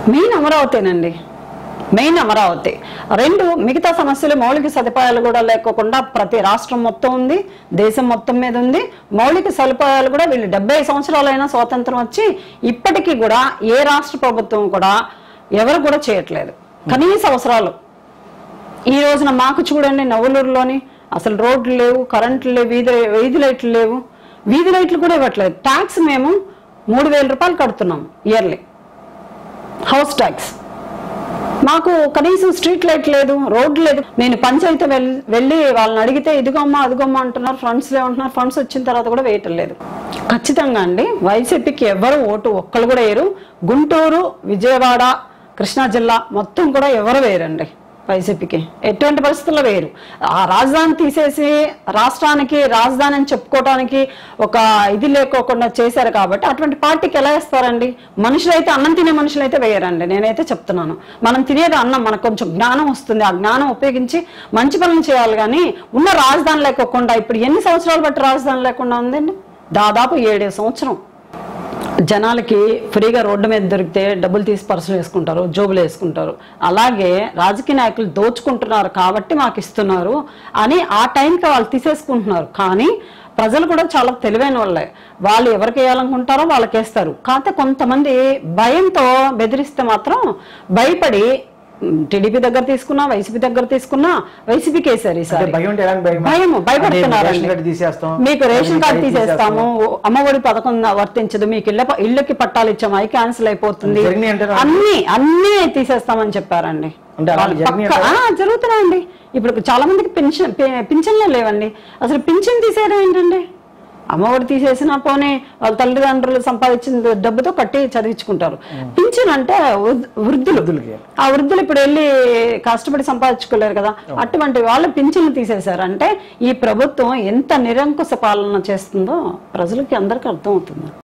Main అమరావతేనండి main Amaravati రెండు మిగతా సమస్యలు మౌలిక సదుపాయాలు కూడా లేకోకుండా ప్రతి రాష్ట్రం మొత్తం ఉంది దేశం మొత్తం మీద ఉంది మౌలిక సదుపాయాలు కూడా వీళ్ళు డెబ్బై సంవత్సరాలైనా స్వాతంత్రం వచ్చి ఇప్పటికీ కూడా ఏ రాష్ట్ర ప్రభుత్వం కూడా ఎవరు కూడా చేయట్లేదు కనీస అవసరాలు ఈ రోజున మాకు చూడండి నవలూరులోని అసలు రోడ్లు లేవు కరెంట్లు లేవు వీధి వీధి లైట్లు లేవు వీధి లైట్లు కూడా ఇవ్వట్లేదు ట్యాక్స్ మేము మూడు వేల రూపాయలు కడుతున్నాం ఇయర్లీ హౌస్ ట్యాక్స్ మాకు కనీసం స్ట్రీట్ లైట్ లేదు రోడ్డు లేదు నేను పంచాయతీ వెళ్- వెళ్ళి వాళ్ళని అడిగితే ఇదిగోమ్మా అదిగోమ్మా అంటున్నారు ఫండ్స్ లేవంటున్నారు ఫండ్స్ వచ్చిన తర్వాత కూడా వేయటం లేదు ఖచ్చితంగా అండి వైసీపీకి ఎవరు ఓటు ఒక్కరు కూడా వేయరు గుంటూరు విజయవాడ కృష్ణా జిల్లా మొత్తం కూడా ఎవరు వేయరండి వైసీపీకి ఎటువంటి పరిస్థితుల్లో వేయరు ఆ రాజధాని తీసేసి రాష్ట్రానికి రాజధాని అని చెప్పుకోవడానికి ఒక ఇది లేకోకుండా చేశారు కాబట్టి అటువంటి పార్టీకి ఎలా వేస్తారండి మనుషులైతే అన్నం తినే మనుషులైతే వేయరండి నేనైతే చెప్తున్నాను మనం తినేది అన్నం మనకు కొంచెం జ్ఞానం వస్తుంది ఆ జ్ఞానం ఉపయోగించి మంచి పనులు చేయాలి కానీ ఉన్న రాజధాని లేకోకుండా ఇప్పుడు ఎన్ని సంవత్సరాలు బట్టి రాజధాని లేకుండా ఉందండి దాదాపు ఏడే సంవత్సరం జనాలకి ఫ్రీగా రోడ్డు మీద దొరికితే డబ్బులు తీసి పర్సులు వేసుకుంటారు జోబులు వేసుకుంటారు అలాగే రాజకీయ నాయకులు దోచుకుంటున్నారు కాబట్టి మాకు ఇస్తున్నారు అని ఆ టైంకి వాళ్ళు తీసేసుకుంటున్నారు కానీ ప్రజలు కూడా చాలా తెలివైన వాళ్ళే వాళ్ళు ఎవరికి వేయాలనుకుంటారో వాళ్ళకి వేస్తారు కాకపోతే కొంతమంది భయంతో బెదిరిస్తే మాత్రం భయపడి టీడీపీ దగ్గర తీసుకున్నా వైసీపీ దగ్గర తీసుకున్నా వైసీపీకి వేశారు అంటే ఈసారి భయం అంటే ఎలాంటి భయం భయం అంటే భయపడుతున్నారు రేషన్ కార్డు తీసేస్తాం మీకు రేషన్ మీకు కార్డు ఐడి తీసేస్తాము అమ్మఒడి పథకం వర్తించదు మీకు ఇళ్ళ ఇళ్ళకి పట్టాలు ఇచ్చాము అవి క్యాన్సిల్ అయిపోతుంది జరిగినాయి అంటారా? అన్ని అన్ని తీసేస్తామని చెప్పారండి అంటే అలా వాళ్ళు జరిగినాయి పక్క- ఆ, జరుగుతున్నాయండి ఇప్పుడు చాలా మందికి పెన్షన్ పె- పింఛన్లే లేవండి అసలు పింఛన్ తీసేయడం ఏంటండి అమ్మఒడి తీసేసినా పోనీ వాళ్ళ తల్లిదండ్రులు సంపాదించిన డబ్బుతో కట్టి చదివించుకుంటారు పింఛన్ అంటే వృద్- వృద్ధులు వృద్ధులకి. ఆ వృద్ధులు ఇప్పుడు వెళ్ళి కష్టపడి సంపాదించుకోలేరు కదా అటువంటి వాళ్ళు పింఛన్లు తీసేశారు అంటే ఈ ప్రభుత్వం ఎంత నిరంకుశ పాలన చేస్తుందో ప్రజలకి అందరికీ అర్థం అవుతుంది